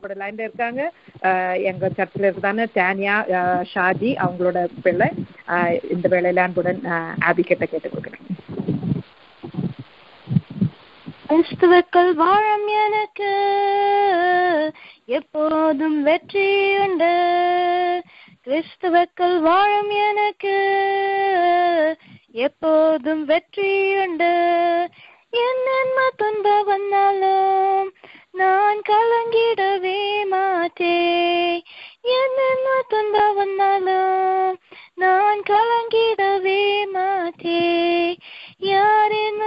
கூட லைன்ல இருக்காங்க அஹ், எங்க சர்ச்சில் இருக்குதான டேனியா அஹ், ஷாஜி அவங்களோட பிள்ளை அஹ், இந்த வேலையில அன்புடன் அஹ், ஆபி கிட்ட கேட்டு கொடுக்குறேன் கிறிஸ்துவுக்குள் வாழும் எனக்கு எப்போதும் வெற்றி உண்டு கிறிஸ்துவுக்குள் வாழும் எனக்கு எப்போதும் வெற்றி உண்டு என்னென்ன துன்ப வந்தாலும் நான் கலங்கிடவே மாட்டேன் என்னென்ன துன்ப வந்தாலும் நான் கலங்கிடவே மாட்டேன் யார் என்ன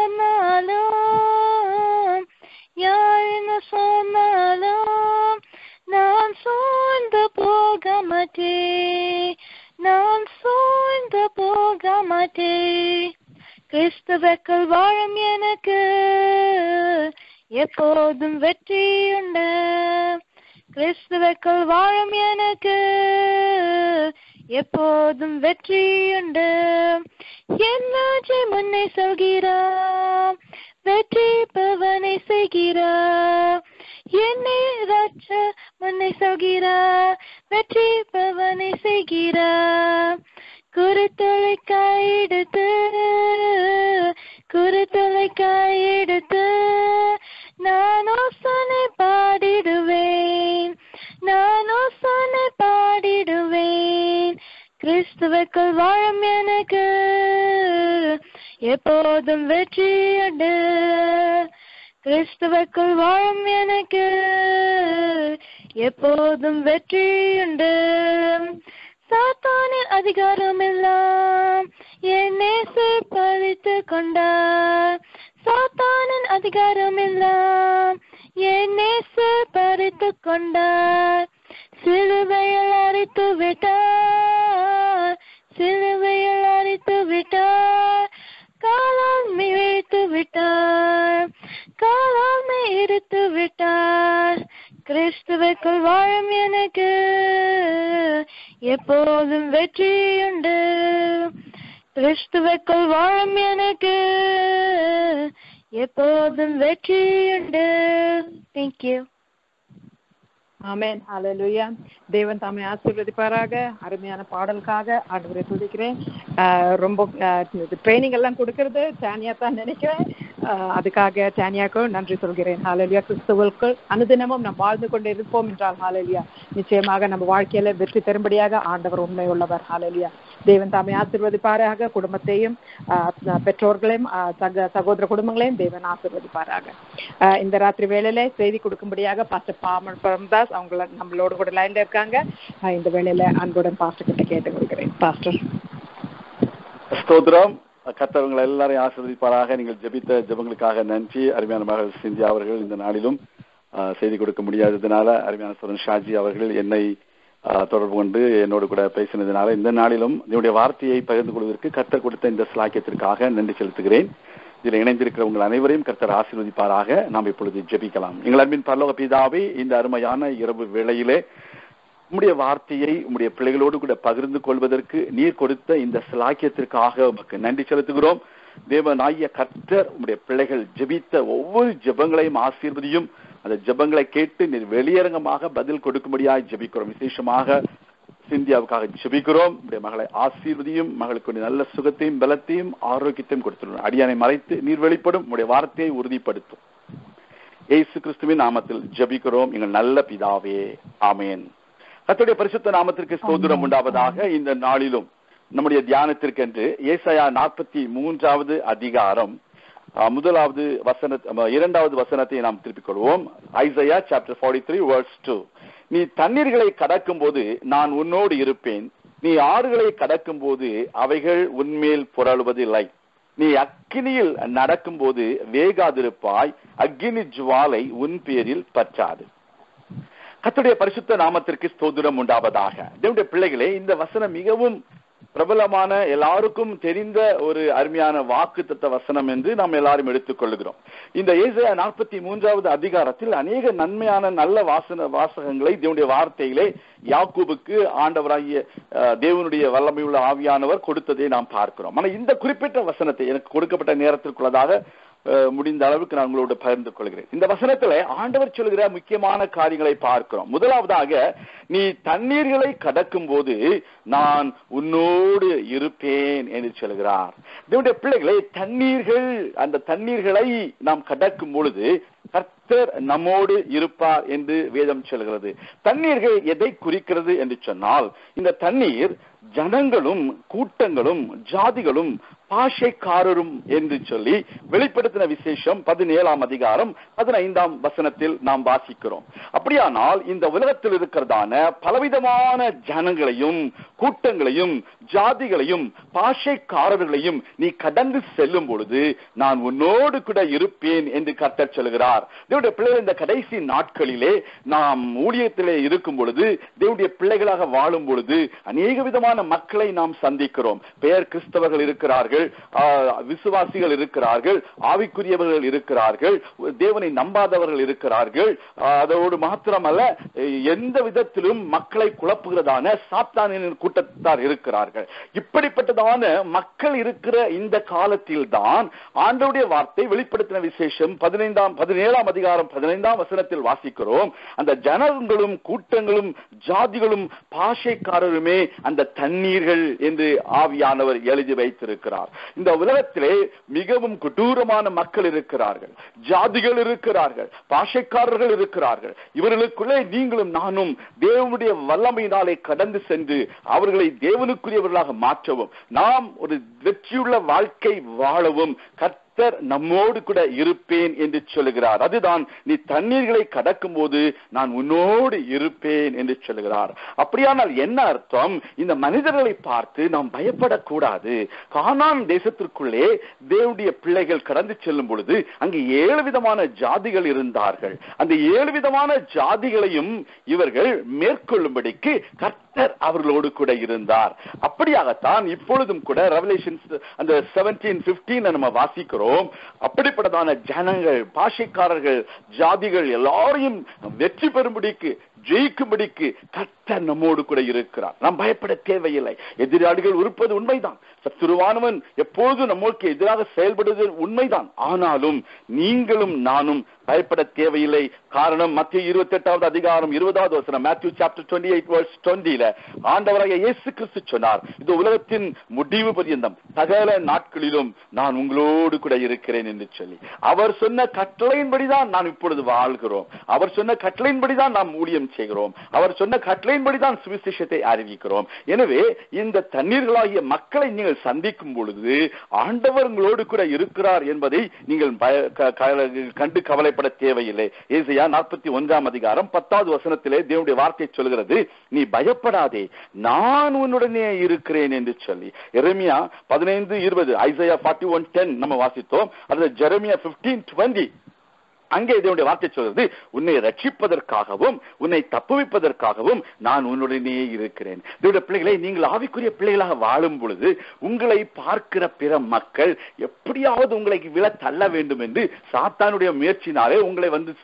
சொன்னாலும் யார் என்ன சொன்னாலும் நான் சோர்ந்து போக மாட்டேன் நான் சோர்ந்து போக மாட்டேன் கிறிஸ்துவுக்குள் வாழும் எனக்கு எப்போதும் வெற்றி உண்டு கிறிஸ்துவுக்குள் வாழும் எனக்கு எப்போதும் வெற்றி உண்டு என்னாச்சு முன்னே சொல்கிறார் வெற்றி பவனை செய்கிறார் என்னை ரட்ச முன்னே சொல்கிறார் வெற்றி பவனை செய்கிறார் குருத்தலை கையெடுத்து குருத்தலை கையெடுத்து நான் ஓசனை பாடிடுவேன் நான் ஓசனை பாடிடுவேன் கிறிஸ்துவுக்குள் வாழும் எனக்கு எப்போதும் வெற்றி உண்டு கிறிஸ்துவுக்குள் வாழும் எனக்கு எப்போதும் வெற்றி உண்டு சாத்தானின் அதிகாரம் எல்லாம் என் நேசு பறித்து கொண்டார் சாத்தானின் அதிகாரம் எல்லாம் என் நேசு பறித்து கொண்டார் சிலுவையில் அரைத்து விட்டார் சிலுவையில் அரைத்து விட்டார் காலால் மிழைத்து விட்டார் காலால் இருத்து விட்டார் கிறிஸ்துவுக்குள் வாழும் எனக்கு எப்போதும் வெற்றி உண்டு கிறிஸ்துவுக்குள் வாழும் எனக்கு எப்போதும் வெற்றி உண்டு தேங்க்யூ ஆமென் ஹalleluya தேவன் தாமே ஆசீர்வதிப்பாராக அருமையான பாடலுக்காக ஆண்டவரை துதிக்கிறேன் ஆஹ் ரொம்ப ட்ரைனிங் எல்லாம் கொடுக்கறது சானியா தான் நினைக்கிறேன் ஆஹ் அதுக்காக சானியாக்கும் நன்றி சொல்கிறேன் ஹalleluya கிறிஸ்துவுக்குள் அனுதினமும் நாம் வாழ்ந்து கொண்டு இருப்போம் என்றால் ஹalleluya நிச்சயமாக நம்ம வாழ்க்கையில வெற்றி தரும்படியாக ஆண்டவர் உண்மை உள்ளவர் ஹalleluya தேவன் தாமே ஆசீர்வதிப்பாராக குடும்பத்தையும் ஆஹ் பெற்றோர்களையும் ஆஹ் சக சகோதர குடும்பங்களையும் தேவன் ஆசீர்வதிப்பாராக ஆஹ் இந்த ராத்திரி வேளையில செய்தி கொடுக்கும்படியாக பாஸ்டர் பாமன் பரம்தாஸ் அவங்கள நம்மளோட கூட லைன்ல இருக்காங்க ஆஹ் இந்த வேளையில அன்புடன் பாஸ்டர் கிட்ட கேட்டு கொடுக்கிறேன் பாஸ்டர் ஸ்தோத்திரம் கத்தவங்களை எல்லாரையும் ஆசிர்வதிப்பாராக நீங்கள் ஜெபித்த ஜெபங்களுக்காக நன்றி அருமையான மகள் சிந்தியா அவர்கள் இந்த நாளிலும் ஆஹ், செய்தி கொடுக்க முடியாததுனால அருமையான சுரன் ஷாஜி அவர்கள் என்னை ஆஹ், தொடர்பு கொண்டு என்னோடு கூட பேசினதுனால இந்த நாளிலும் என்னுடைய வார்த்தையை பகிர்ந்து கொள்வதற்கு கர்த்தர் கொடுத்த இந்த சிலாக்கியத்திற்காக நன்றி செலுத்துகிறேன் இதில் இணைந்திருக்கிற உங்கள் அனைவரையும் கர்த்தர் ஆசீர்வதிப்பாராக நாம் இப்பொழுது ஜெபிக்கலாம் எங்கள் அன்பின் பரலோக பிதாவே இந்த அருமையான இரவு வேளையிலே உம்முடைய வார்த்தையை உம்முடைய பிள்ளைகளோடு கூட பகிர்ந்து கொள்வதற்கு நீர் கொடுத்த இந்த சிலாக்கியத்திற்காக உமக்கு நன்றி செலுத்துகிறோம் தேவனாகிய கர்த்தர் உம்முடைய பிள்ளைகள் ஜெபித்த ஒவ்வொரு ஜெபங்களையும் ஆசீர்வதியும் அந்த ஜெபங்களை கேட்டு நீர் வெளியரங்கமாக பதில் கொடுக்கும்படியாய் ஜெபிக்கிறோம் விசேஷமாக சிந்தியாவுக்காக ஜெபிக்கிறோம் உடைய மகளை ஆசீர்வதியும் மகளுக்கு ஒரு நல்ல சுகத்தையும் பலத்தையும் ஆரோக்கியத்தையும் கொடுத்துள்ளோம் அடியானை மறைத்து நீர் வெளிப்படும் உடைய வார்த்தையை உறுதிப்படுத்தும் இயேசு கிறிஸ்துவின் நாமத்தில் ஜெபிக்கிறோம் எங்கள் நல்ல பிதாவே ஆமென் கர்த்தருடைய பரிசுத்த நாமத்திற்கு ஸ்தோத்திரம் உண்டாவதாக இந்த நாளிலும் நம்முடைய தியானத்திற்கென்று ஏசாயா நாற்பத்தி மூன்றாவது அதிகாரம் அஹ், முதலாவது வசன அஹ், இரண்டாவது வசனத்தை நாம் திருப்பிக் கொள்வோம் Isaiah chapter forty three words two நீ தண்ணீர்களை கடக்கும் போது நான் உன்னோடு இருப்பேன் நீ ஆறுகளை கடக்கும் போது அவைகள் உன்மேல் புரளுவதில்லை நீ அக்கினியில் நடக்கும்போது வேகாதிருப்பாய் அக்கினி ஜுவாலை உன் பேரில் பற்றாது கர்த்தருடைய பரிசுத்த நாமத்திற்கு ஸ்தோத்திரம் உண்டாவதாக தேவனுடைய பிள்ளைகளே இந்த வசனம் மிகவும் பிரபலமான எல்லாருக்கும் தெரிந்த ஒரு அருமையான வாக்குத்தத்த வசனம் என்று நாம் எல்லாரும் எடுத்துக்கொள்கிறோம் இந்த ஏசாயா நாற்பத்தி மூன்றாவது அதிகாரத்தில் அநேக நன்மையான நல்ல வாசன வாசகங்களை தேவனுடைய வார்த்தையிலே யாக்கூபுக்கு ஆண்டவராகிய அஹ், தேவனுடைய வல்லமையுள்ள ஆவியானவர் கொடுத்ததை நாம் பார்க்கிறோம் ஆனா இந்த குறிப்பிட்ட வசனத்தை எனக்கு கொடுக்கப்பட்ட நேரத்திற்குள்ளதாக அஹ், முடிந்த அளவுக்கு நான் உங்களோட பகிர்ந்து கொள்கிறேன் இந்த வசனத்துல ஆண்டவர் சொல்கிற முக்கியமான காரியங்களை பார்க்கிறோம் முதலாவதாக நீ தண்ணீர்களை கடக்கும் போது நான் உன்னோடு இருப்பேன் என்று சொல்கிறார் தேவனுடைய பிள்ளைகளை தண்ணீர்கள் அந்த தண்ணீர்களை நாம் கடக்கும் பொழுது கர்த்தர் நம்மோடு இருப்பார் என்று வேதம் சொல்கிறது தண்ணீர்கள் எதை குறிக்கிறது என்று சொன்னால் இந்த தண்ணீர் ஜனங்களும் கூட்டங்களும் ஜாதிகளும் பாஷைக்காரரும் என்று சொல்லி வெளிப்படுத்தின விசேஷம் பதினேழாம் அதிகாரம் பதினைந்தாம் வசனத்தில் நாம் வாசிக்கிறோம் அப்படியானால் இந்த உலகத்தில் இருக்கிறதான பலவிதமான ஜனங்களையும் கூட்டங்களையும் ஜாதிகளையும் பாஷைக்காரர்களையும் நீ கடந்து செல்லும் பொழுது நான் உன்னோடு கூட இருப்பேன் என்று கர்த்தர் சொல்கிறார் தேவனுடைய பிள்ளைகள் இந்த கடைசி நாட்களிலே நாம் ஊழியத்திலே இருக்கும் பொழுது தேவனுடைய பிள்ளைகளாக வாழும் பொழுது அநேக விதமான மக்களை நாம் சந்திக்கிறோம் பெயர் கிறிஸ்தவர்கள் இருக்கிறார்கள் ஆஹ், விசுவாசிகள் இருக்கிறார்கள் ஆவிக்குரியவர்கள் இருக்கிறார்கள் தேவனை நம்பாதவர்கள் இருக்கிறார்கள் ஆஹ், அதோடு மாத்திரமல்ல எந்த விதத்திலும் மக்களை குழப்புகிறதான சாத்தானின் கூட்டத்தார் இருக்கிறார்கள் இப்படிப்பட்டதான மக்கள் இருக்கிற இந்த காலத்தில் தான் ஆண்டவருடைய வார்த்தை வெளிப்படுத்தின விசேஷம் பதினைந்தாம் பதினேழாம் அதிகாரம் பதினைந்தாம் வசனத்தில் வாசிக்கிறோம் அந்த ஜனங்களும் கூட்டங்களும் ஜாதிகளும் பாஷைக்காரருமே அந்த தண்ணீர்கள் என்று ஆவியானவர் எழுதி வைத்திருக்கிறார் இந்த உலகத்திலே மிகவும் கொடூரமான மக்கள் இருக்கிறார்கள் ஜாதிகள் இருக்கிறார்கள் பாஷைக்காரர்கள் இருக்கிறார்கள் இவர்களுக்குள்ளே நீங்களும் நானும் தேவனுடைய வல்லமையினாலே கடந்து சென்று அவர்களை தேவனுக்குரியவர்களாக மாற்றவும் நாம் ஒரு வெற்றியுள்ள வாழ்க்கை வாழவும் கர்த்தர் நம்மோடு கூட இருப்பேன் என்று சொல்லுகிறார் அதுதான் நீ தண்ணீர்களை கடக்கும் போது நான் உன்னோடு இருப்பேன் என்று சொல்லுகிறார் அப்படியானால் என்ன அர்த்தம் இந்த மனிதர்களை பார்த்து நாம் பயப்படக்கூடாது கானான் தேசத்திற்குள்ளே தேவனுடைய பிள்ளைகள் கடந்து செல்லும் பொழுது அங்கு ஏழு விதமான ஜாதிகள் இருந்தார்கள் அந்த ஏழு விதமான ஜாதிகளையும் இவர்கள் மேற்கொள்ளும்படிக்கு கர்த்தர் அவர்களோடு கூட இருந்தார் அப்படியாகத்தான் இப்பொழுதும் கூட ரெவலேஷன்ஸ் அந்த செவன்டீன் பிப்டீன் நம்ம வாசிக்கிறோம் அப்படிப்பட்டதான ஜனங்கள் பாஷைக்காரர்கள் ஜாதிகள் எல்லாரையும் வெற்றி பெறும்படிக்கு ஜெயிக்கும்படிக்கு கர்த்தர் நம்மோடு கூட இருக்கிறார் நாம் பயப்பட தேவையில்லை எதிராளிகள் இருப்பது உண்மைதான் சத்துருவானவன் எப்பொழுதும் நம்மளுக்கு எதிராக செயல்படுவது உண்மைதான் ஆனாலும் நீங்களும் நானும் பயப்பட தேவையில்லை காரணம் மத்திய இருபத்தி எட்டாவது அதிகாரம் இருபதாவது வசனம் Matthew chapter twenty eight verse டுவெண்ட்டில ஆண்டவராக இயேசு கிறிஸ்து சொன்னார் இது உலகத்தின் முடிவு பரியந்தம் சகல நாட்களிலும் நான் உங்களோடு கூட இருக்கிறேன் என்று சொல்லி அவர் சொன்ன கட்டளையின்படிதான் நாம் இப்பொழுது வாழ்கிறோம் அவர் சொன்ன கட்டளையின்படிதான் நாம் ஊழியம் செய்கிறோம் அவர் சொன்ன கட்டளையின்படிதான் சுவிசேஷத்தை அறிவிக்கிறோம் எனவே இந்த தண்ணீர்களாகிய மக்களை நீங்கள் சந்திக்கும் பொழுது ஆண்டவர் உங்களோடு கூட இருக்கிறார் என்பதை நீங்கள் பய- க- க- கண்டு கவலைப்பட தேவையில்லை ஏசியா நாற்பத்தி ஒன்றாம் அதிகாரம் பத்தாவது வசனத்திலே தேவனுடைய வார்த்தை சொல்கிறது நீ பயப்படாதே நான் உன்னுடனே இருக்கிறேன் என்று சொல்லி எரேமியா பதினைந்து இருபது ஐசையா ஃபார்ட்டி ஒன் டென் நம்ம வாசித்தோம் அல்லது ஜெரமியா பிப்டீன் டுவெண்ட்டி அங்கே இதனுடைய வார்த்தை சொல்றது உன்னை ரட்சிப்பதற்காகவும் உன்னை தப்புவிப்பதற்காகவும் நான் உன்னுடனே இருக்கிறேன் இதோட பிள்ளைகளை நீங்கள் ஆவிக்குரிய பிள்ளைகளாக வாழும் பொழுது உங்களை பார்க்கிற பிற மக்கள் எப்படியாவது உங்களை விழ தள்ள வேண்டும் என்று சாத்தானுடைய முயற்சினாலே உங்களை வந்து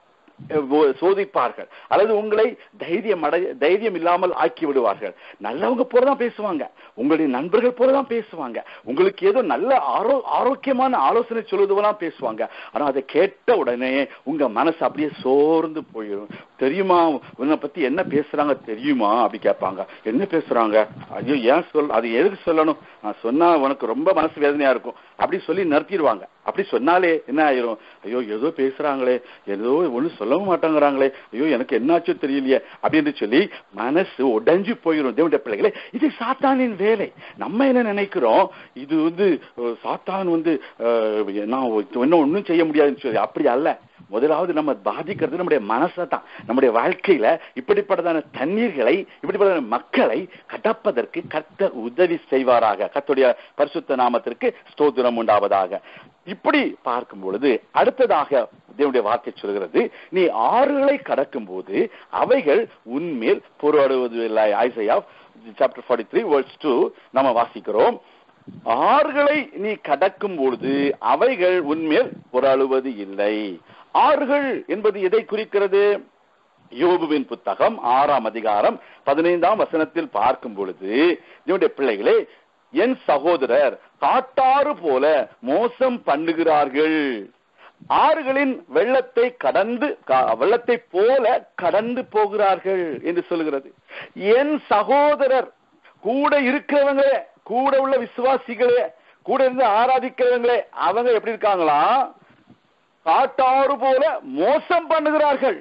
அஹ் சோதிப்பார்கள் அல்லது உங்களை தைரியம் அடை தைரியம் இல்லாமல் ஆக்கி விடுவார்கள் நல்லவங்க போலதான் பேசுவாங்க உங்களுடைய நண்பர்கள் போலதான் பேசுவாங்க உங்களுக்கு ஏதோ நல்ல ஆரோ ஆரோக்கியமான ஆலோசனை சொல்லுவதெல்லாம் பேசுவாங்க ஆனா அதை கேட்ட உடனே உங்க மனசு அப்படியே சோர்ந்து போயிடும் தெரியுமா உன்னை பத்தி என்ன பேசுறாங்க தெரியுமா அப்படி கேட்பாங்க என்ன பேசுறாங்க ஐயோ ஏன் சொல் அது எதுக்கு சொல்லணும் நான் சொன்னா உனக்கு ரொம்ப மனசு வேதனையா இருக்கும் அப்படி சொல்லி நிறுத்திடுவாங்க அப்படி சொன்னாலே என்ன ஆயிரும் ஐயோ ஏதோ பேசுறாங்களே ஏதோ ஒண்ணும் சொல்லவும் மாட்டாங்கிறாங்களே ஐயோ எனக்கு என்னாச்சோ தெரியலையே அப்படின்னு சொல்லி மனசு உடைஞ்சு போயிடும் தேவனுடைய பிள்ளைகளே இது சாத்தானின் வேலை நம்ம என்ன நினைக்கிறோம் இது வந்து அஹ், சாத்தான் வந்து அஹ், நான் இன்னும் ஒண்ணும் செய்ய முடியாதுன்னு சொல்லி அப்படி அல்ல முதலாவது நம்ம பாதிக்கிறது நம்முடைய மனசை தான் நம்முடைய வாழ்க்கையில இப்படிப்பட்டதான தண்ணீர்களை இப்படிப்பட்டதான மக்களை கடப்பதற்கு கர்த்தர் உதவி செய்வாராக கர்த்தருடைய பரிசுத்த நாமத்திற்கு ஸ்தோத்திரம் உண்டாவதாக இப்படி பார்க்கும் பொழுது அடுத்ததாக தேவனுடைய வார்த்தை சொல்கிறது நீ ஆறுகளை கடக்கும் போது அவைகள் உன்மேல் போராடுவதில்லை Isaiah chapter forty three words two நம்ம வாசிக்கிறோம் ஆறுகளை நீ கடக்கும் பொழுது அவைகள் உன்மேல் புரளுவது இல்லை ஆறுகள் என்பது எதை குறிக்கிறது யோபுவின் புத்தகம் ஆறாம் அதிகாரம் பதினைந்தாம் வசனத்தில் பார்க்கும் பொழுது இதனுடைய பிள்ளைகளே என் சகோதரர் காட்டாறு போல மோசம் பண்ணுகிறார்கள் ஆறுகளின் வெள்ளத்தை கடந்து க- வெள்ளத்தை போல கடந்து போகிறார்கள் என்று சொல்லுகிறது என் சகோதரர் கூட இருக்கிறவங்களே கூட உள்ள விசுவாசிகளே கூட இருந்து ஆராதிக்கிறவங்களே அவங்க எப்படி இருக்காங்களா காட்டாறு போல மோசம் பண்ணுகிறார்கள்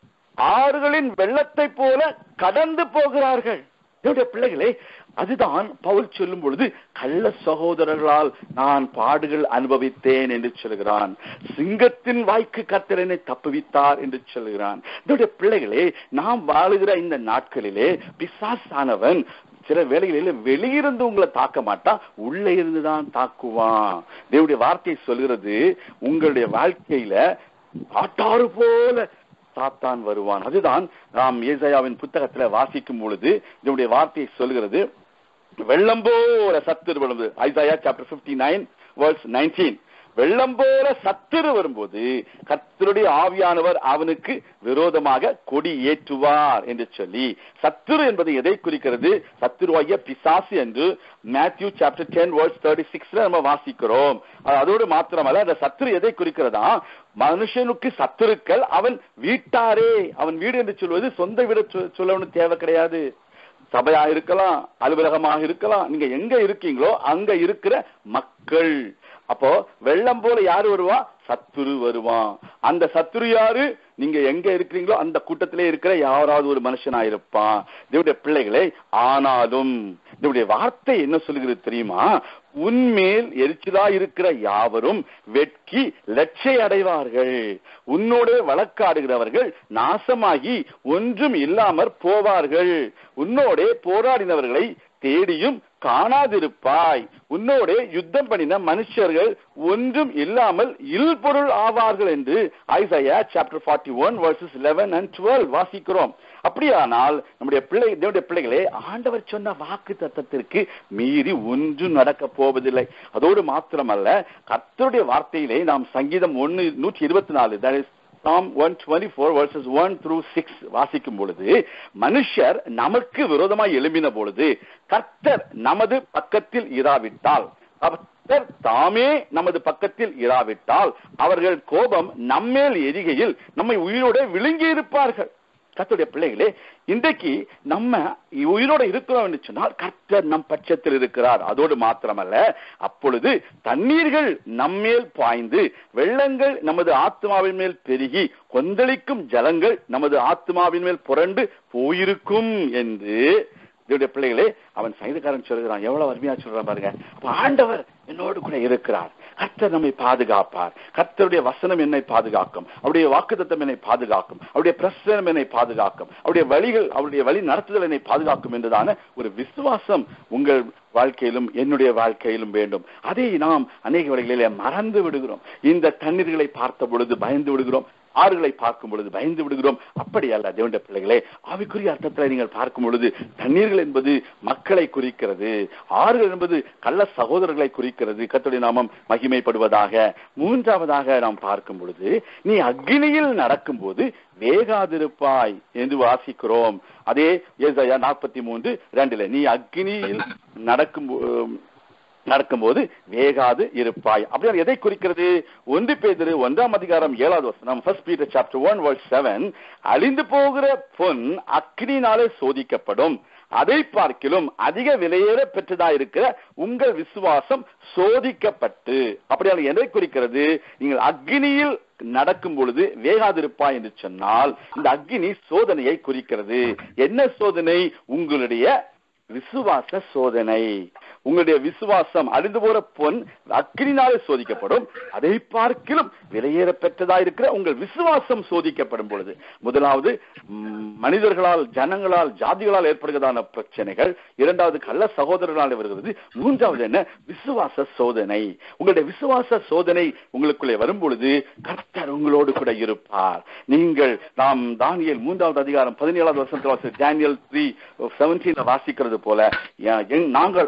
ஆறுகளின் வெள்ளத்தை போல கடந்து போகிறார்கள் என்னுடைய பிள்ளைகளே அதுதான் பவுல் சொல்லும் பொழுது கள்ள சகோதரர்களால் நான் பாடுகள் அனுபவித்தேன் என்று சொல்கிறான் சிங்கத்தின் வாய்க்கு கத்திரனை தப்புவித்தார் என்று சொல்கிறான் என்னுடைய பிள்ளைகளே நாம் வாழுகிற இந்த நாட்களிலே பிசாசானவன் சில வேளைகளில வெளியிருந்து உங்களை தாக்க மாட்டான் உள்ளே இருந்து தான் தாக்குவான் தேவனுடைய வார்த்தை சொல்கிறது உங்களுடைய வாழ்க்கையில காட்டாறு போல சாத்தான் வருவான் அதுதான் நாம் ஏசாயாவின் புத்தகத்துல வாசிக்கும் பொழுது இதனுடைய வார்த்தையை சொல்கிறது வெள்ளம் போல சத்துரு வரும்போது Isaiah chapter fifty nine verse nineteen வெள்ளம் போல சத்துரு வரும்போது கர்த்தருடைய ஆவியானவர் அவனுக்கு விரோதமாக கொடி ஏற்றுவார் என்று சொல்லி சத்துரு என்பது எதை குறிக்கிறது சத்துருவாகிய பிசாசு என்று Matthew chapter ten verse thirty சிக்ஸ்ல நம்ம வாசிக்கிறோம் அது அதோடு மாத்திரமல்ல அந்த சத்துரு எதை குறிக்கிறதா மனுஷனுக்கு சத்துருக்கள் அவன் வீட்டாரே அவன் வீடு என்று சொல்வது சொந்த வீடு சொ- சொல்லணும்னு தேவை கிடையாது சபையா இருக்கலாம் அலுவலகமாக இருக்கலாம் நீங்க எங்க இருக்கீங்களோ அங்க இருக்கிற மக்கள் அப்போ வெள்ளம் போல யாரு வருவா சத்துரு வருவான் அந்த சத்துரு யாரு நீங்க எங்க இருக்கிறீங்களோ அந்த கூட்டத்திலே இருக்கிற யாராவது ஒரு மனுஷனா இருப்பான் தேவனுடைய பிள்ளைகளே ஆனாலும் தேவனுடைய வார்த்தை என்ன சொல்லுகிறது தெரியுமா உன்மேல் எரிச்சலா இருக்கிற யாவரும் வெட்கி லட்சை அடைவார்கள் உன்னோடு வழக்காடுகிறவர்கள் நாசமாகி ஒன்றும் இல்லாமற் போவார்கள் உன்னோடே போராடினவர்களை தேடியும் காணாதிருப்பாய் உன்னோடே யுத்தம் பண்ணின மனுஷர்கள் ஒன்றும் இல்லாமல் இல்பொருள் ஆவார்கள் என்று Isaiah chapter forty one verses eleven and twelve வாசிக்கிறோம் அப்படியானால் நம்முடைய பிள்ளை தேவனுடைய பிள்ளைகளே ஆண்டவர் சொன்ன வாக்கு தத்தத்திற்கு மீறி ஒன்றும் நடக்க போவதில்லை அதோடு மாத்திரமல்ல கர்த்தருடைய வார்த்தையிலே நாம் சங்கீதம் ஒன்னு நூற்றி இருபத்தி நாலு that is Psalm 124 verses 1 through 6 வாசிக்கும் பொழுது மனுஷர் நமக்கு விரோதமாய் எழும்பின பொழுது கர்த்தர் நமது பக்கத்தில் இராவிட்டால் கர்த்தர் தாமே நமது பக்கத்தில் இராவிட்டால் அவர்கள் கோபம் நம்மேல் எரிகையில் நம்மை உயிரோட விழுங்கி இருப்பார்கள் கர்த்தருடைய பிள்ளைகளே இன்றைக்கு நம்ம உயிரோட இருக்கிறோம் என்று சொன்னால் கர்த்தர் நம் பட்சத்தில் இருக்கிறார் அதோடு மாத்திரமல்ல அப்பொழுது தண்ணீர்கள் நம்மேல் பாய்ந்து வெள்ளங்கள் நமது ஆத்மாவின் மேல் பெருகி கொந்தளிக்கும் ஜலங்கள் நமது ஆத்மாவின் மேல் புரண்டு போயிருக்கும் என்று தேவனுடைய பிள்ளைகளே அவன் சங்கீதக்காரன் சொல்கிறான் எவ்வளவு அருமையா சொல்றான் பாருங்க அப்ப ஆண்டவர் என்னோடு கூட இருக்கிறார் கர்த்தர் நம்மை பாதுகாப்பார் கர்த்தருடைய வசனம் என்னை பாதுகாக்கும் அவருடைய வாக்குத்தத்தம் என்னை பாதுகாக்கும் அவருடைய பிரசனம் என்னை பாதுகாக்கும் அவருடைய வழிகள் அவருடைய வழி நடத்துதல் என்னை பாதுகாக்கும் என்றுதான ஒரு விசுவாசம் உங்கள் வாழ்க்கையிலும் என்னுடைய வாழ்க்கையிலும் வேண்டும் அதை நாம் அநேக வழிகளிலே மறந்து விடுகிறோம் இந்த தண்ணீர்களை பார்த்த பொழுது பயந்து விடுகிறோம் ஆறுகளை பார்க்கும் பொழுது பயந்து விடுகிறோம் அப்படி அல்ல தேவண்ட பிள்ளைகளே ஆவிக்குரிய அர்த்தத்தில் நீங்கள் பார்க்கும் பொழுது தண்ணீர்கள் என்பது மக்களை குறிக்கிறது ஆறுகள் என்பது கள்ள சகோதரர்களை குறிக்கிறது கர்த்தருடைய நாமம் மகிமைப்படுவதாக மூன்றாவதாக நாம் பார்க்கும் பொழுது நீ அக்னியில் நடக்கும்போது வேகாதிருப்பாய் என்று வாசிக்கிறோம் அதே ஏசாயா நாற்பத்தி மூன்று ரெண்டுல நீ அக்னியில் நடக்கும் நடக்கும்போது வேகாது இருப்பாய் அப்படின்னா எதை குறிக்கிறது ஒன்று பேதிரு ஒன்றாம் அதிகாரம் ஏழாவது வசனம் first Peter chapter one word seven அழிந்து போகிற பொன் அக்னினாலே சோதிக்கப்படும் அதை பார்க்கிலும் அதிக விலையேற பெற்றதா இருக்கிற உங்கள் விசுவாசம் சோதிக்கப்பட்டு அப்படியால் எதை குறிக்கிறது நீங்கள் அக்னியில் நடக்கும் பொழுது வேகாதிருப்பாய் என்று சொன்னால் இந்த அக்னி சோதனையை குறிக்கிறது என்ன சோதனை உங்களுடைய விசுவாச சோதனை உங்களுடைய விசுவாசம் அழிந்து போற பொன் அக்கினினாலே சோதிக்கப்படும் அதை பார்க்கிலும் விலையேற பெற்றதா இருக்கிற உங்கள் விசுவாசம் சோதிக்கப்படும் பொழுது முதலாவது ம், மனிதர்களால் ஜனங்களால் ஜாதிகளால் ஏற்படுகிறதான பிரச்சனைகள் இரண்டாவது கள்ள சகோதரர்களால் வருகிறது மூன்றாவது என்ன விசுவாச சோதனை உங்களுடைய விசுவாச சோதனை உங்களுக்குள்ளே வரும் பொழுது கர்த்தர் உங்களோடு கூட இருப்பார் நீங்கள் நாம் தானியல் மூன்றாவது அதிகாரம் பதினேழாவது வருஷத்துல வாசி டேனியல் த்ரீ செவன்டீன்ல வாசிக்கிறது போல எ- எங்- நாங்கள் ஆராதிக்க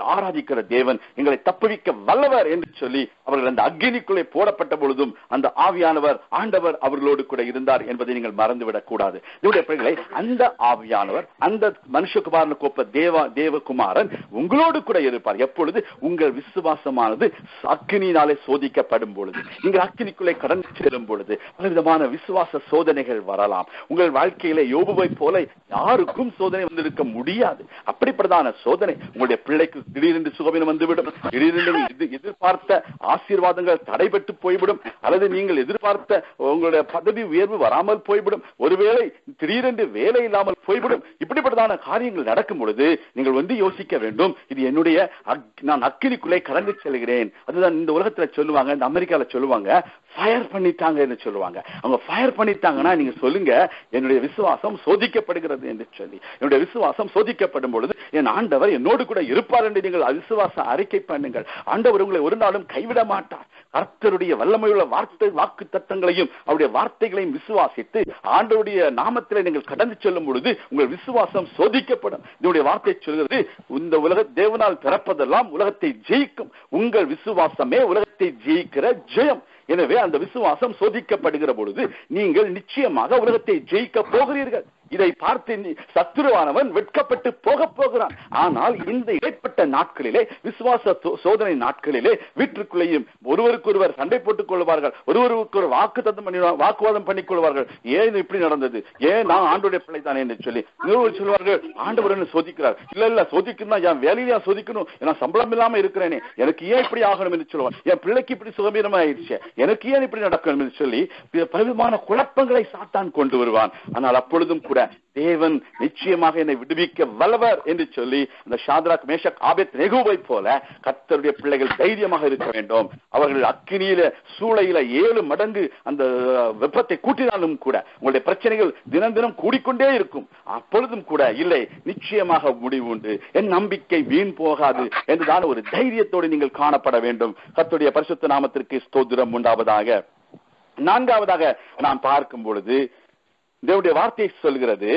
தப்புவிக்கிற தேவன் எங்களை தப்புவிக்க வல்லவர் என்று சொல்லி அவர்கள் அந்த அக்னிக்குள்ளே போடப்பட்ட பொழுதும் அந்த ஆவியானவர் ஆண்டவர் அவர்களோடு கூட இருந்தார் என்பதை நீங்கள் மறந்துவிடக் கூடாது என்னுடைய பிள்ளைகளை அந்த ஆவியானவர் அந்த மனுஷகுமாரனுக்கு ஒப்ப தேவா தேவகுமாரன் உங்களோடு கூட இருப்பார் எப்பொழுது உங்கள் விசுவாசமானது அக்னியினாலே சோதிக்கப்படும் பொழுது நீங்கள் அக்னிக்குள்ளே கடந்து செல்லும் பொழுது பலவிதமான விசுவாச சோதனைகள் வரலாம் உங்கள் வாழ்க்கையிலே யோபுவை போல யாருக்கும் சோதனை வந்திருக்க முடியாது அப்படிப்பட்டதான சோதனை உங்களுடைய பிள்ளைக்கு திடீரென்று சுகவீனம் வந்துவிடும் திடீரென்று எதிர்- எதிர்பார்த்த ஆசீர்வாதங்கள் தடைபட்டு போய்விடும் அல்லது நீங்கள் எதிர்பார்த்த உங்களுடைய பதவி உயர்வு வராமல் போய்விடும் ஒருவேளை திடீரென்று வேலை இல்லாமல் போய்விடும் இப்படிப்பட்டதான காரியங்கள் நடக்கும் பொழுது நீங்கள் வந்து யோசிக்க வேண்டும் இது என்னுடைய அக்- நான் அக்கினிக்குள்ளே கடந்து செல்கிறேன் அதுதான் இந்த உலகத்துல சொல்லுவாங்க இந்த அமெரிக்கால சொல்லுவாங்க ஃபயர் பண்ணிட்டாங்கன்னு சொல்லுவாங்க அவங்க ஃபயர் பண்ணிட்டாங்கன்னா நீங்க சொல்லுங்க என்னுடைய விசுவாசம் சோதிக்கப்படுகிறது என்று சொல்லி என்னுடைய விசுவாசம் சோதிக்கப்படும் பொழுது என் ஆண்டவர் என்னோடு கூட இருப்பார் என்று நீங்கள் விசுவாச அறிக்கை பண்ணுங்கள் ஆண்டவர் உங்களை ஒரு நாளும் கைவிட மாட்டார் கர்த்தருடைய வல்லமையுள்ள வார்த்தை வாக்கு தத்தங்களையும் அவருடைய வார்த்தைகளையும் விசுவாசித்து ஆண்டவருடைய நாமத்திலே நீங்கள் கடந்து செல்லும் பொழுது உங்கள் விசுவாசம் சோதிக்கப்படும் இதனுடைய வார்த்தை சொல்கிறது இந்த உலக தேவனால் பிறப்பதெல்லாம் உலகத்தை ஜெயிக்கும் உங்கள் விசுவாசமே உலகத்தை ஜெயிக்கிற ஜெயம் எனவே அந்த விசுவாசம் சோதிக்கப்படுகிற பொழுது நீங்கள் நிச்சயமாக உலகத்தை ஜெயிக்க போகிறீர்கள் இதை பார்த்து நீ- சத்துருவானவன் வெட்கப்பட்டு போக போகிறான் ஆனால் இந்த இடைப்பட்ட நாட்களிலே விசுவாச சோ- சோதனை நாட்களிலே வீட்டுக்குள்ளேயும் ஒருவருக்கொருவர் சண்டை போட்டுக் கொள்வார்கள் ஒருவருக்கு ஒரு வாக்கு தத்தம் பண்ணி வாக்குவாதம் பண்ணிக் கொள்வார்கள் ஏன் இது இப்படி நடந்தது ஏன் நான் ஆண்டுடைய பிள்ளை தானே என்று சொல்லி இன்னொரு சொல்வார்கள் ஆண்டவர் என்ன சோதிக்கிறார் இல்ல இல்ல சோதிக்கணும் என் வேலையில சோதிக்கணும் நான் சம்பளம் இல்லாம இருக்கிறேனே எனக்கு ஏன் இப்படி ஆகணும் என்று சொல்லுவார் என் பிள்ளைக்கு இப்படி சுகமீரமா ஆயிடுச்சு எனக்கு ஏன் இப்படி நடக்கணும் என்று சொல்லி பலவிதமான குழப்பங்களை சாத்தான் கொண்டு வருவான் ஆனால் அப்பொழுதும் கூட தேவன் நிச்சயமாக என்னை விடுவிக்க வல்லவர் என்று சொல்லி அந்த ஷாத்ராக் மேஷக் ஆபேத் நெகுவை போல கர்த்தருடைய பிள்ளைகள் தைரியமாக இருக்க வேண்டும் அவர்கள் அக்கினியில சூளையில ஏழு மடங்கு அந்த வெப்பத்தை கூட்டினாலும் கூட உங்களுடைய பிரச்சனைகள் தினம் தினம் கூடிக்கொண்டே இருக்கும் அப்பொழுதும் கூட இல்லை நிச்சயமாக முடிவு உண்டு என் நம்பிக்கை வீண் போகாது என்றுதான் ஒரு தைரியத்தோடு நீங்கள் காணப்பட வேண்டும் கர்த்தருடைய பரிசுத்த நாமத்திற்கு ஸ்தோத்திரம் உண்டாவதாக நான்காவதாக நாம் பார்க்கும் பொழுது தேவனுடைய வார்த்தை சொல்கிறது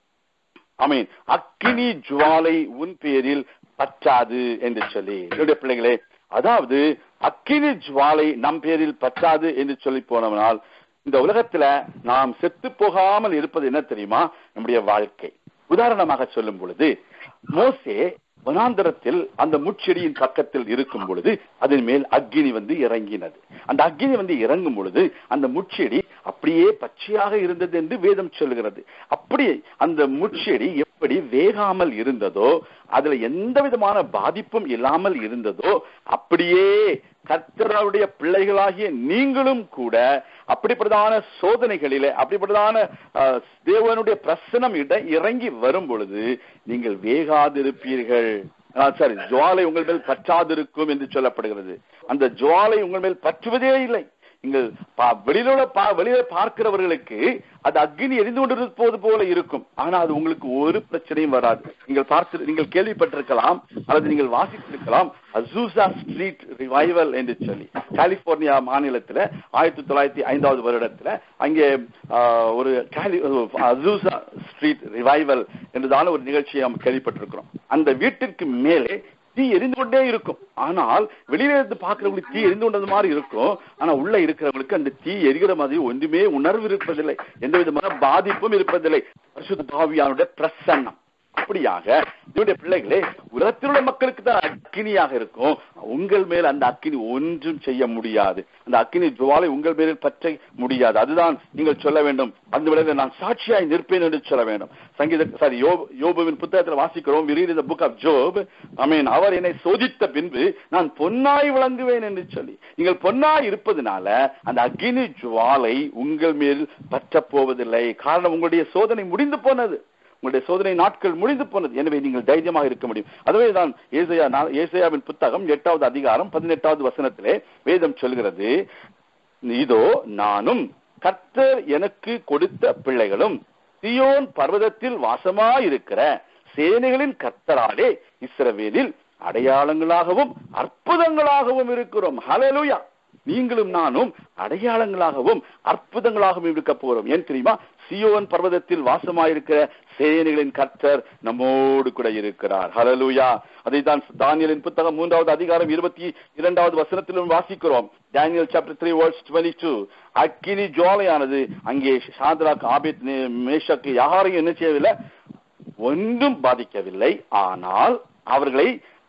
அமீன் அக்கினி ஜுவாலை உன் பேரில் பற்றாது என்று சொல்லி என்னுடைய பிள்ளைகளே அதாவது அக்கினி ஜுவாலை நம் பேரில் பற்றாது என்று சொல்லி போனவனால் இந்த உலகத்துல நாம் செத்து போகாமல் இருப்பது என்ன தெரியுமா நம்முடைய வாழ்க்கை உதாரணமாக சொல்லும் பொழுது மோசே வனாந்தரத்தில் அந்த முட்செடியின் பக்கத்தில் இருக்கும் பொழுது அதன் மேல் அக்கினி வந்து இறங்கினது அந்த அக்கினி வந்து இறங்கும் பொழுது அந்த முட்செடி அப்படியே பச்சையாக இருந்தது என்று வேதம் சொல்லுகிறது அப்படி அந்த முட்செடி எப்படி வேகாமல் இருந்ததோ அதுல எந்த விதமான பாதிப்பும் இல்லாமல் இருந்ததோ அப்படியே கர்த்தருடைய பிள்ளைகளாகிய நீங்களும் கூட அப்படிப்பட்டதான சோதனைகளிலே அப்படிப்பட்டதான அஹ், தேவனுடைய பிரசனம் இட இறங்கி வரும் பொழுது நீங்கள் வேகாதிருப்பீர்கள் சாரி ஜுவாலை உங்கள் மேல் பற்றாதிருக்கும் என்று சொல்லப்படுகிறது அந்த ஜுவாலை உங்கள் மேல் பற்றுவதே இல்லை நீங்கள் பா- வெளியில உள்ள பா- வெளியில பார்க்கிறவர்களுக்கு அது அக்னி எரிந்து கொண்டிருப்பது போல இருக்கும் ஆனா அது உங்களுக்கு ஒரு பிரச்சனையும் வராது நீங்கள் பார்த்து நீங்கள் கேள்விப்பட்டிருக்கலாம் அல்லது நீங்கள் வாசித்திருக்கலாம் அசூசா ஸ்ட்ரீட் ரிவைவல் என்று சொல்லி கலிபோர்னியா மாநிலத்துல ஆயிரத்தி தொள்ளாயிரத்தி ஐந்தாவது வருடத்துல அங்கே ஆஹ், ஒரு காலி அசூசா ஸ்ட்ரீட் ரிவைவல் என்றுதான ஒரு நிகழ்ச்சியை நாம் கேள்விப்பட்டிருக்கிறோம் அந்த வீட்டிற்கு மேலே தீ எரிந்து கொண்டே இருக்கும் ஆனால் வெளியில இருந்து பார்க்கிறவங்களுக்கு தீ எரிந்து கொண்டது மாதிரி இருக்கும் ஆனா உள்ள இருக்கிறவங்களுக்கு அந்த தீ எரிகிற மாதிரி ஒன்றுமே உணர்வு இருப்பதில்லை எந்த விதமான பாதிப்பும் இருப்பதில்லை பரிசுத்த பாவியானுடைய பிரசன்னம் அப்படியாக இவருடைய பிள்ளைகளே உலகத்தில் உள்ள மக்களுக்கு தான் அக்கினியாக இருக்கும் உங்கள் மேல் அந்த அக்கினி ஒன்றும் செய்ய முடியாது அந்த அக்கினி ஜுவாலை உங்கள் மேலில் பற்ற முடியாது அதுதான் நீங்கள் சொல்ல வேண்டும் அந்த விளைவில் நான் சாட்சியாய் நிற்பேன் என்று சொல்ல வேண்டும் சங்கீத சாரி யோபு யோபுவின் புத்தகத்தில் வாசிக்கிறோம் we read in the book of Job I mean அவர் என்னை சோதித்த பின்பு நான் பொன்னாய் விளங்குவேன் என்று சொல்லி நீங்கள் பொன்னாய் இருப்பதனால அந்த அக்கினி ஜுவாலை உங்கள் மேல் பற்றப் போவதில்லை காரணம் உங்களுடைய சோதனை முடிந்து போனது உங்களுடைய சோதனை நாட்கள் முடிந்து போனது எனவே நீங்கள் தைரியமாக இருக்க முடியும் அதுவே தான் ஏசையா நா- ஏசாயாவின் புத்தகம் எட்டாவது அதிகாரம் பதினெட்டாவது வசனத்திலே வேதம் சொல்கிறது இதோ நானும் கர்த்தர் எனக்கு கொடுத்த பிள்ளைகளும் சியோன் பர்வதத்தில் வாசமாயிருக்கிற சேனைகளின் கர்த்தராலே இஸ்ரவேலில் அடையாளங்களாகவும் அற்புதங்களாகவும் இருக்கிறோம் ஹalleluya நீங்களும் நானும் அடையாளங்களாகவும் அற்புதங்களாகவும் இருக்க போறோம் ஏன் தெரியுமா சியோன் பர்வதத்தில் வாசமாயிருக்கிற சேனைகளின் கர்த்தர் நம்மோடு கூட இருக்கிறார் ஹலலூயா அதைத்தான் தானியலின் புத்தகம் மூன்றாவது அதிகாரம் இருபத்தி இரண்டாவது வசனத்திலும் வாசிக்கிறோம் Daniel chapter three words twenty two அக்கினி ஜுவாலையானது அங்கே சாத்ராக் ஆபித் மேஷக்கு யாரையும் என்ன செய்யவில்லை ஒன்றும் பாதிக்கவில்லை ஆனால் அவர்களை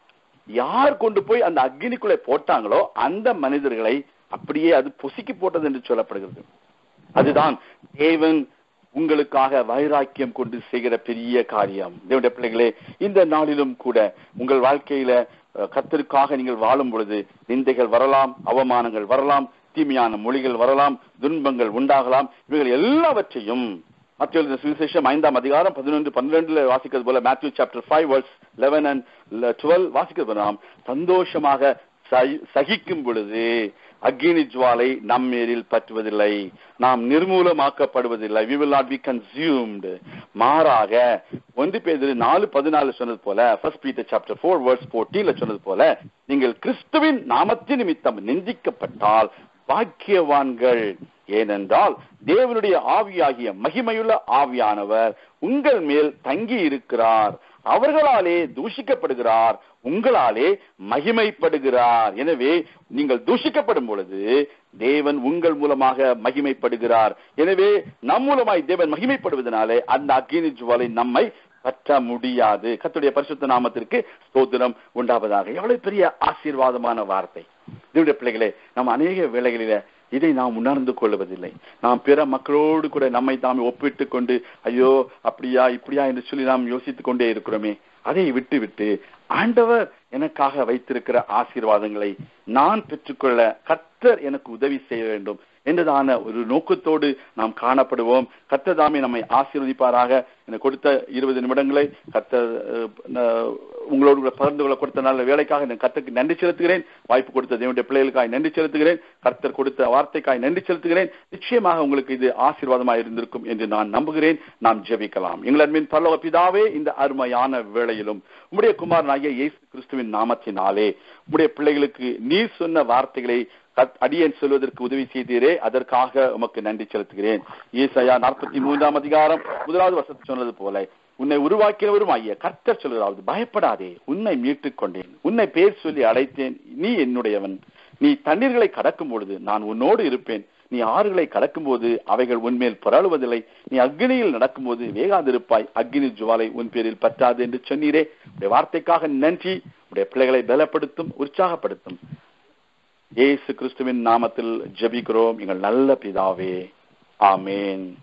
யார் கொண்டு போய் அந்த அக்னிக்குள்ளே போட்டாங்களோ அந்த மனிதர்களை அப்படியே அது பொசுக்கி போட்டது என்று சொல்லப்படுகிறது அதுதான் தேவன் உங்களுக்காக வைராக்கியம் கொண்டு செய்கிற பெரிய காரியம் தேவனுடைய பிள்ளைகளே இந்த நாளிலும் கூட உங்கள் வாழ்க்கையில அஹ், கர்த்தருக்காக நீங்கள் வாழும் பொழுது நிந்தைகள் வரலாம் அவமானங்கள் வரலாம் தீமையான மொழிகள் வரலாம் துன்பங்கள் உண்டாகலாம் இவைகள் எல்லாவற்றையும் மத்திய சுவிசேஷம் ஐந்தாம் அதிகாரம் பதினொன்று பன்னிரெண்டுல வாசிக்கிறது போல Matthew chapter five words eleven and twelve வாசிக்கிறது போல நாம் சந்தோஷமாக சகி- சகிக்கும் பொழுது அக்னி ஜுவாலை நம்மேரில் பற்றுவதில்லை நாம் நிர்மூலமாக்கப்படுவதில்லை we will not be consumed மாறாக ஒன்று பேதிரு நாலு பதினாலு சொன்னது போல first Peter chapter four words ஃபோர்டீன்ல சொன்னது போல நீங்கள் கிறிஸ்துவின் நாமத்தின் நிமித்தம் நிந்திக்கப்பட்டால் பாக்கியவான்கள் ஏனென்றால் தேவனுடைய ஆவியாகிய மகிமையுள்ள ஆவியானவர் உங்கள் மேல் தங்கி இருக்கிறார் அவர்களாலே தூஷிக்கப்படுகிறார் உங்களாலே மகிமைப்படுகிறார் எனவே நீங்கள் தூஷிக்கப்படும் பொழுது தேவன் உங்கள் மூலமாக மகிமைப்படுகிறார் எனவே நம் மூலமாய் தேவன் மகிமைப்படுவதனாலே அந்த அக்னி ஜுவாலை நம்மை பற்ற முடியாது கர்த்தருடைய பரிசுத்த நாமத்திற்கு ஸ்தோத்திரம் உண்டாவதாக எவ்வளவு பெரிய ஆசீர்வாதமான வார்த்தை தேவனுடைய பிள்ளைகளே நம்ம அநேக வேளைகளில இதை நாம் உணர்ந்து கொள்வதில்லை நாம் பிற மக்களோடு கூட நம்மை தாம் ஒப்பிட்டு கொண்டு ஐயோ அப்படியா இப்படியா என்று சொல்லி நாம் யோசித்துக் கொண்டே இருக்கிறோமே அதை விட்டு விட்டு ஆண்டவர் எனக்காக வைத்திருக்கிற ஆசீர்வாதங்களை நான் பெற்றுக்கொள்ள கர்த்தர் எனக்கு உதவி செய்ய வேண்டும் என்றதான ஒரு நோக்கத்தோடு நாம் காணப்படுவோம் கர்த்தர் தாமே நம்மை ஆசீர்வதிப்பாராக எனக்கு கொடுத்த இருபது நிமிடங்களை கர்த்தர் அஹ், ந- உங்களோடு கூட பகிர்ந்து கொள்ள கொடுத்த நல்ல வேலைக்காக நான் கர்த்தருக்கு நன்றி செலுத்துகிறேன் வாய்ப்பு கொடுத்த தேவனுடைய பிள்ளைகளுக்காய் நன்றி செலுத்துகிறேன் கர்த்தர் கொடுத்த வார்த்தைக்காய் நன்றி செலுத்துகிறேன் நிச்சயமாக உங்களுக்கு இது ஆசீர்வாதமாக இருந்திருக்கும் என்று நான் நம்புகிறேன் நாம் ஜெபிக்கலாம் எங்கள் அன்பின் பரலோக பிதாவே இந்த அருமையான வேளையிலும் உம்முடைய குமாரனாகிய இயேசு கிறிஸ்துவின் நாமத்தினாலே உம்முடைய பிள்ளைகளுக்கு நீர் சொன்ன வார்த்தைகளை கத்- அடியேன் சொல்வதற்கு உதவி செய்தீரே அதற்காக உமக்கு நன்றி செலுத்துகிறேன் ஏசாயா நாற்பத்தி மூன்றாம் அதிகாரம் முதலாவது வசனம் சொன்னது போல உன்னை உருவாக்கினவரும் ஐய கர்த்தர் சொல்கிறாவது பயப்படாதே உன்னை மீட்டுக் கொண்டேன் உன்னை பேர் சொல்லி அழைத்தேன் நீ என்னுடையவன் நீ தண்ணீர்களை கடக்கும் பொழுது நான் உன்னோடு இருப்பேன் நீ ஆறுகளை கடக்கும்போது அவைகள் உன்மேல் புரளுவதில்லை நீ அக்னியில் நடக்கும்போது வேகாதிருப்பாய் அக்னி ஜுவாலை உன் பேரில் பற்றாது என்று சொன்னீரே உடைய வார்த்தைக்காக நன்றி உடைய பிள்ளைகளை பலப்படுத்தும் உற்சாகப்படுத்தும் இயேசு கிறிஸ்துவின் நாமத்தில் ஜெபிக்கிறோம் எங்கள் நல்ல பிதாவே ஆமேன்